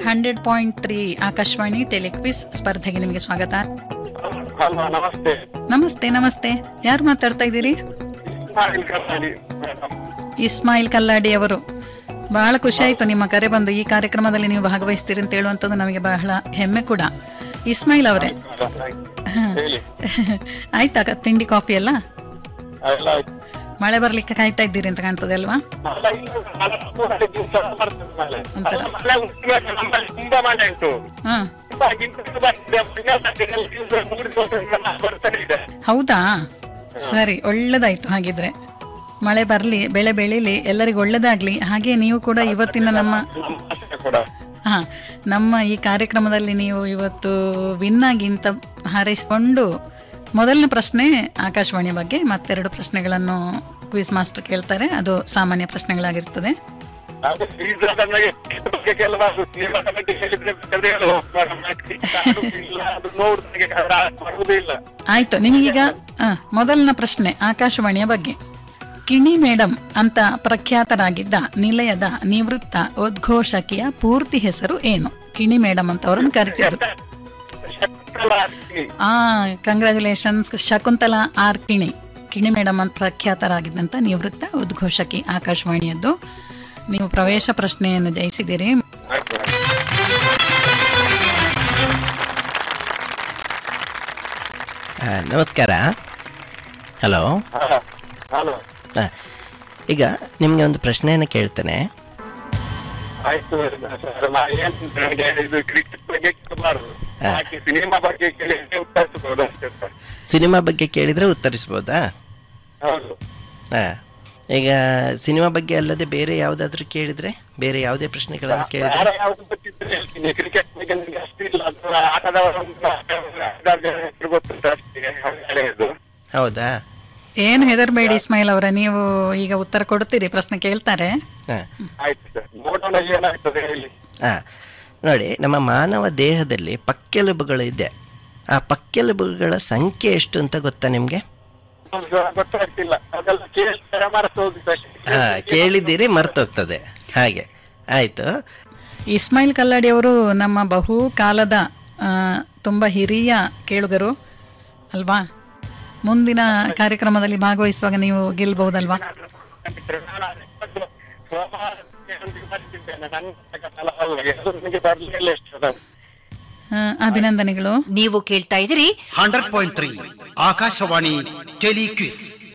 Hundred point three Akashvani tele quiz ಸ್ಪರ್ಧೆಗೆ ನಿಮಗೆ ಸ್ವಾಗತ ಹಲೋ ನಮಸ್ತೆ ನಮಸ್ತೆ ನಮಸ್ತೆ ಯಾರು ಮಾತಾಡ್ತಾ ಇದ್ದೀರಿ ಇಸ್ಮಾಯಿಲ್ ಕಲ್ಲಾಡಿ ಮೇಡಮ್ ಇಸ್ಮಾಯಿಲ್ ಕಲ್ಲಾಡಿ ಅವರು ಬಹಳ ಖುಷಿ ಆಯ್ತು ನಿಮ್ಮ ಕರೆ ಬಂದು ಈ ಕಾರ್ಯಕ್ರಮದಲ್ಲಿ ನೀವು ಭಾಗವಹಿಸ್ತೀರಿ ಅಂತ ಹೇಳುವಂಥದ್ದು ನಮಗೆ ಬಹಳ ಹೆಮ್ಮೆ ಕೂಡ ಇಸ್ಮಾಯಿಲ್ ಅವರೇ ಹೇಳಿ ಆಯ್ತಾ ಕ- ತಿಂಡಿ ಕಾಫಿ ಎಲ್ಲ ಎಲ್ಲ ಆಯ್ತು ಮಳೆ ಬರ್ಲಿಕ್ಕೆ ಕಾಯ್ತಾ ಇದ್ದೀರಿ ಅಂತ ಕಾಣ್ತದೆ ಅಲ್ವಾ ಮಳೆ ಇಲ್ಲ, ಮಳೆ ಮೂರನೇ ದಿವ್ಸ ಬರ್ತದೆ ಮಳೆ. ಒಂಥರ. ಮಳೆ ಉಂಟು ಇವಾಗ ನಮ್ಮಲ್ಲಿ ತುಂಬಾ ಮಳೆ ಉಂಟು ಹಾ ತುಂಬಾ ಗಿಂತ ಬರ್ತಿದೆ ಇನ್ನೊಂದು ದಿವಸ ಮೂರು ದಿವಸದಿಂದ ಬರ್ತಾನೆ ಇದೆ ಹೌದಾ ಸರಿ ಒಳ್ಳೇದಾಯ್ತು ಹಾಗಿದ್ರೆ ಮಳೆ ಬರಲಿ ಬೆಳೆ ಬೆಳೀಲಿ ಎಲ್ಲರಿಗೂ ಒಳ್ಳೇದಾಗ್ಲಿ ಹಾಗೆ ನೀವು ಕೂಡ ಇವತ್ತಿನ ನಮ್ಮ ನಮ್ಮ ಆಸೆ ಕೂಡ ಹಾ ನಮ್ಮ ಈ ಕಾರ್ಯಕ್ರಮದಲ್ಲಿ ನೀವು ಇವತ್ತು ವಿನ್ ಆಗಿ ಇಂತ ಹಾರೈಸಿಕೊಂಡು ಮೊದಲನೇ ಪ್ರಶ್ನೆ ಆಕಾಶವಾಣಿ ಬಗ್ಗೆ ಮತ್ತೆರಡು ಪ್ರಶ್ನೆಗಳನ್ನು ಕ್ವಿಸ್ ಮಾಸ್ಟರ್ ಕೇಳ್ತಾರೆ ಅದು ಸಾಮಾನ್ಯ ಪ್ರಶ್ನೆಗಳಾಗಿರ್ತದೆ ಅದು ಈಗ ನಮಗೆ ಇದ್ರ ಬಗ್ಗೆ ಕೆಲವು ಸಿನಿಮಾ ಬಗ್ಗೆ ಹೇಳಿದ್ರೆ ಬೇಕಾದ್ರೆ ಹೇಳು. ಮೇಡಮ್, ಅದು ಇಲ್ಲ, ಅದು ನೋಡುದಾಗೆ ಬರುವುದೇ ಇಲ್ಲ ಆಯ್ತು ನಿಮಗೀಗ ಆ, ಮೊದಲನ ಪ್ರಶ್ನೆ ಆಕಾಶವಾಣಿಯ ಬಗ್ಗೆ ಕಿಣಿ ಮೇಡಮ್ ಅಂತ ಪ್ರಖ್ಯಾತರಾಗಿದ್ದ ನಿಲಯದ ನಿವೃತ್ತ ಉದ್ಘೋಷಕಿಯ ಪೂರ್ತಿ ಹೆಸರು ಏನು ಕಿಣಿ ಮೇಡಮ್ ಅಂತ ಅವರನ್ನು ಕರಿತಿದ್ರು ಶಕುಂತಲಾ ಅಕ್ಕಿ. ಆ congratulations Shakuntala R Kini Kini madam ಅಂತ ಪ್ರಖ್ಯಾತರಾಗಿದ್ದಂಥ ನಿವೃತ್ತ ಉದ್ಘೋಷಕಿ ಆಕಾಶವಾಣಿಯದ್ದು ನೀವು ಪ್ರವೇಶ ಪ್ರಶ್ನೆಯನ್ನು ಜಯಿಸಿದ್ದೀರಿ ಆಯ್ತು ಮೇಡಮ್. ಆ, ನಮಸ್ಕಾರ ಹಲೋ ಹಾ, ಹಲೋ ಆ, ಈಗ ನಿಮಗೆ ಒಂದು ಪ್ರಶ್ನೆಯನ್ನು ಕೇಳ್ತೇನೆ ಆಯ್ತು ಸರ್ ನಾ ಏನ್ ನನಗೆ ಇದು ಕ್ರಿಕೆಟ್ ಬಗ್ಗೆ ಕೇಳಬಾರ್ದು ಹಾ. ಯಾಕೆ ಸಿನಿಮಾ ಬಗ್ಗೆ ಕೇಳಿ ಉತ್ತರಿಸಬಹುದು ಅಷ್ಟೇ ಸರ್ ಸಿನಿಮಾ ಬಗ್ಗೆ ಕೇಳಿದರೆ ಉತ್ತರಿಸ್ಬೋದಾ ಹೌದು ಆ, ಈಗ ಸಿನಿಮಾ ಬಗ್ಗೆ ಅಲ್ಲದೆ ಬೇರೆ ಯಾವುದಾದ್ರೂ ಕೇಳಿದರೆ ಬೇರೆ ಯಾವುದೇ ಪ್ರಶ್ನೆಗಳನ್ನು ಕೇಳಿದರೆ ಯಾರ ಯಾವ್ದು ಗೊತ್ತಿದ್ರೆ ಹೇಳ್ತೀನಿ ಕ್ರಿಕೆಟ್ ಬಗ್ಗೆ ನನಗೆ ಅಷ್ಟಿಲ್ಲ ಅದು ಆಟದವರ ಐದಾರು ಜನ ಹೆಸರು ಗೊತ್ತುಂಟು ಅಷ್ಟೇ ಹಳೆಯದು ಹೌದಾ ಏನು ಹೆದರ್ಬೇಡಿ ಇಸ್ಮಾಯಿಲ್ ಅವರ ನೀವು ಈಗ ಉತ್ತರ ಕೊಡ್ತೀರಿ ಪ್ರಶ್ನೆ ಕೇಳ್ತಾರೆ ಹಾಂ ಆಯ್ತು ಸರ್ ನೋಡೋಣ ಏನಾಗ್ತದೆ ಹೇಳಿ ಹಾಂ ನೋಡಿ ನಮ್ಮ ಮಾನವ ದೇಹದಲ್ಲಿ ಪಕ್ಕೆಲುಬುಗಳು ಇದೆ ಆ ಪಕ್ಕೆಲುಬುಗಳ ಸಂಖ್ಯೆ ಎಷ್ಟು ಅಂತ ಗೊತ್ತಾ ನಿಮಗೆ ಒಂದು ಗೊತ್ತಾಗ್ತಿಲ್ಲ ಅದೆಲ್ಲ ಕೇಳ್ತಾರೆ ಮರೆತು ಹೋಗುತ್ತೆ ಅಷ್ಟೇ ಹಾಂ ಕೇಳಿದ್ದೀರಿ ಮರ್ತೋಗ್ತದೆ ಹಾಗೆ ಆಯಿತು ಇಸ್ಮಾಯಿಲ್ ಕಲ್ಲಾಡಿ ಅವರು ನಮ್ಮ ಬಹು ಕಾಲದ ಆ, ತುಂಬ ಹಿರಿಯ ಕೇಳುಗರು ಅಲ್ವಾ ಮುಂದಿನ ಕಾರ್ಯಕ್ರಮದಲ್ಲಿ ಭಾಗವಹಿಸುವಾಗ ನೀವು ಗೆಲ್ಬಹುದಲ್ವಾ ನನಗೆ ಬರ್ಲಿಲ್ಲ ಎಷ್ಟು ಆ, ಅಭಿನಂದನೆಗಳು ನೀವು ಕೇಳ್ತಾ ಇದ್ದೀರಿ hundred point three Akashvani tele quiz